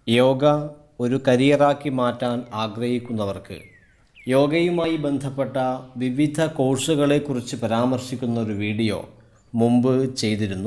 യോഗ ഒരു കരിയറാക്കി മാറ്റാൻ ആഗ്രഹിക്കുന്നവർക്ക് യോഗയുമായി ബന്ധപ്പെട്ട വിവിധ കോഴ്സുകളെക്കുറിച്ച് പരാമർശിക്കുന്ന ഒരു വീഡിയോ മുമ്പ് ചെയ്തിരുന്നു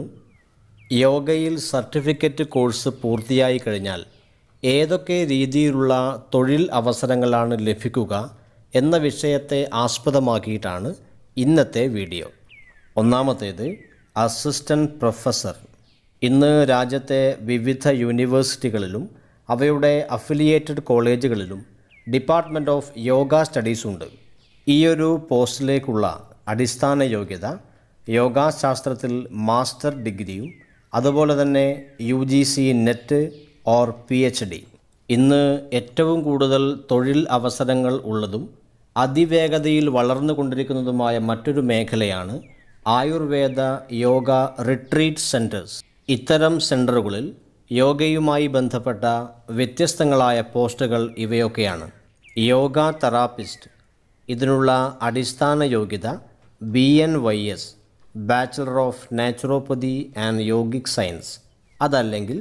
യോഗയിൽ സർട്ടിഫിക്കറ്റ് കോഴ്സ് പൂർത്തിയായി കഴിഞ്ഞാൽ ഏതൊക്കെ രീതിയിലുള്ള തൊഴിൽ അവസരങ്ങളാണ് ലഭിക്കുക എന്ന വിഷയത്തെ ആസ്പദമാക്കിയിട്ടാണ് ഇന്നത്തെ വീഡിയോ ഒന്നാമത്തേത് അസിസ്റ്റൻറ്റ് പ്രൊഫസർ ഇന്ന് രാജ്യത്തെ വിവിധ യൂണിവേഴ്സിറ്റികളിലും അവയുടെ അഫിലിയേറ്റഡ് കോളേജുകളിലും ഡിപ്പാർട്ട്മെൻറ്റ് ഓഫ് യോഗ സ്റ്റഡീസ് ഉണ്ട് ഈയൊരു പോസ്റ്റിലേക്കുള്ള അടിസ്ഥാന യോഗ്യത യോഗാശാസ്ത്രത്തിൽ മാസ്റ്റർ ഡിഗ്രിയും അതുപോലെ തന്നെ U G C net or P H D ഇന്ന് ഏറ്റവും കൂടുതൽ തൊഴിൽ അവസരങ്ങൾ ഉള്ളതും അതിവേഗതയിൽ വളർന്നുകൊണ്ടിരിക്കുന്നതുമായ മറ്റൊരു മേഖലയാണ് ആയുർവേദ യോഗ റിട്രീറ്റ് സെൻറ്റേഴ്സ് ഇത്തരം സെൻറ്ററുകളിൽ യോഗയുമായി ബന്ധപ്പെട്ട വ്യത്യസ്തങ്ങളായ പോസ്റ്റുകൾ ഇവയൊക്കെയാണ് യോഗ തെറാപ്പിസ്റ്റ് ഇതിനുള്ള അടിസ്ഥാന യോഗ്യത B N Y S bachelor of naturopathy and yogic science അതല്ലെങ്കിൽ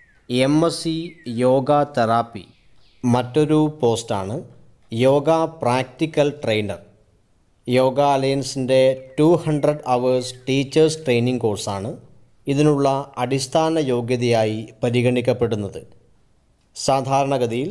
M S C yoga therapy മറ്റൊരു പോസ്റ്റാണ് യോഗ പ്രാക്ടിക്കൽ ട്രെയിനർ യോഗ അലയൻസിൻ്റെ two hundred hours teachers training കോഴ്സാണ് ഇതിനുള്ള അടിസ്ഥാന യോഗ്യതയായി പരിഗണിക്കപ്പെടുന്നത് സാധാരണഗതിയിൽ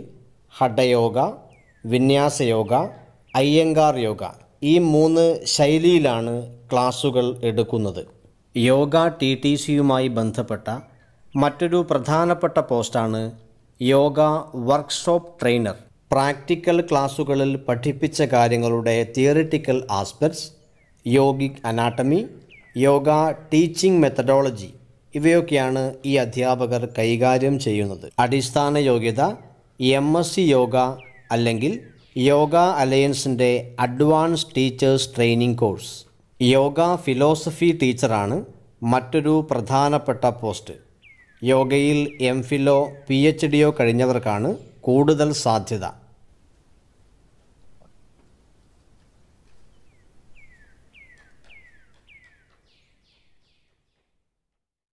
ഹഠയോഗ വിന്യാസയോഗ അയ്യങ്കാർ യോഗ ഈ മൂന്ന് ശൈലിയിലാണ് ക്ലാസുകൾ എടുക്കുന്നത് യോഗ ടി ടി സിയുമായി ബന്ധപ്പെട്ട മറ്റൊരു പ്രധാനപ്പെട്ട പോസ്റ്റാണ് യോഗ വർക്ക്ഷോപ്പ് ട്രെയിനർ പ്രാക്ടിക്കൽ ക്ലാസുകളിൽ പഠിപ്പിച്ച കാര്യങ്ങളുടെ theoretical aspects yogic anatomy yoga teaching methodology ഇവയൊക്കെയാണ് ഈ അധ്യാപകർ കൈകാര്യം ചെയ്യുന്നത് അടിസ്ഥാന യോഗ്യത എം എസ് സി യോഗ അല്ലെങ്കിൽ യോഗ അലയൻസിൻ്റെ advance teachers training course yoga philosophy ടീച്ചറാണ് മറ്റൊരു പ്രധാനപ്പെട്ട പോസ്റ്റ് യോഗയിൽ എം ഫിലോ പി എച്ച് ഡിയോ കഴിഞ്ഞവർക്കാണ് കൂടുതൽ സാധ്യത